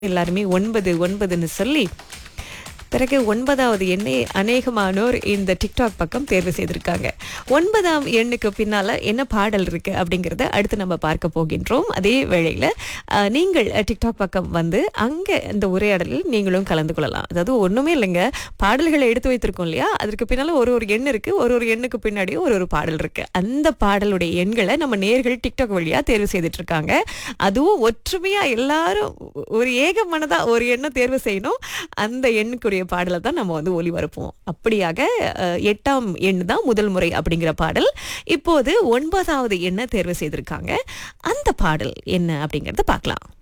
எல்லாருமே ஒன்பது ஒன்பதுன்னு சொல்லி பிறகு ஒன்பதாவது எண்ணை அநேகமானோர் இந்த டிக்டாக் பக்கம் தேர்வு செய்திருக்காங்க ஒன்பதாம் எண்ணுக்கு பின்னால என்ன பாடல் இருக்கு அப்படிங்கறத அடுத்து நம்ம பார்க்க போகின்றோம் அதே வேளையில அஹ், நீங்கள் டிக்டாக் பக்கம் வந்து அங்க இந்த உரையாடலில் நீங்களும் கலந்து கொள்ளலாம் அதாவது ஒண்ணுமே இல்லைங்க பாடல்களை எடுத்து வைத்திருக்கோம் இல்லையா அதற்கு பின்னால ஒரு ஒரு எண் இருக்கு ஒரு ஒரு எண்ணுக்கு பின்னாடியும் ஒரு ஒரு பாடல் இருக்கு அந்த பாடலுடைய எண்களை நம்ம நேர்கள் டிக்டாக் வழியா தேர்வு செய்துட்டு இருக்காங்க அதுவும் ஒற்றுமையா எல்லாரும் ஒரு ஏக மனதா ஒரு எண்ணை தேர்வு செய்யணும் அந்த எண்ணுக்குரிய பாடலை தான் நம்ம வந்து ஒளிபரப்புவோம் அப்படியாக அஹ், எட்டாம் எண் தான் முதல் முறை அப்படிங்கிற பாடல் இப்போது ஒன்பதாவது எண்ணை தேர்வு செய்திருக்காங்க அந்த பாடல் என்ன அப்படிங்கறத பார்க்கலாம்